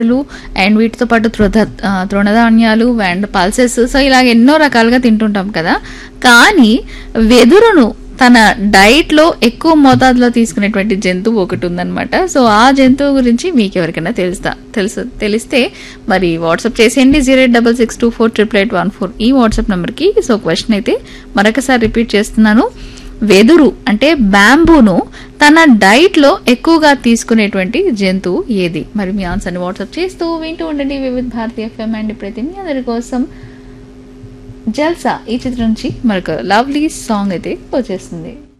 లు అండ్ వీటితో పాటు తృణ ఆ, తృణధాన్యాలు అండ్ పల్సెస్ సో ఇలాగ ఎన్నో రకాలుగా తింటుంటాం కదా కానీ వెదురును తన డైట్ లో ఎక్కువ మోతాదులో తీసుకునేటువంటి జంతువు ఒకటి ఉందన్నమాట సో ఆ జంతువు గురించి మీకు ఎవరికైనా తెలుస్తా తెలుసు తెలిస్తే మరి వాట్సాప్ చేసేయండి zero eight double six two four triple eight one four ఈ వాట్సాప్ నెంబర్కి సో క్వశ్చన్ అయితే మరొకసారి రిపీట్ చేస్తున్నాను వెదురు అంటే బ్యాంబూను తన డైట్ లో ఎక్కువగా తీసుకునేటువంటి జంతువు ఏది మరి మీ ఆన్సర్ని వాట్సాప్ చేస్తూ వింటూ ఉండండి వివిధ భారతీయ ఎఫ్ఎం అండ్ ప్రతి మీ అందరి కోసం జల్సా ఈ చిత్రం నుంచి మరొక లవ్లీ సాంగ్ అయితే వచ్చేస్తుంది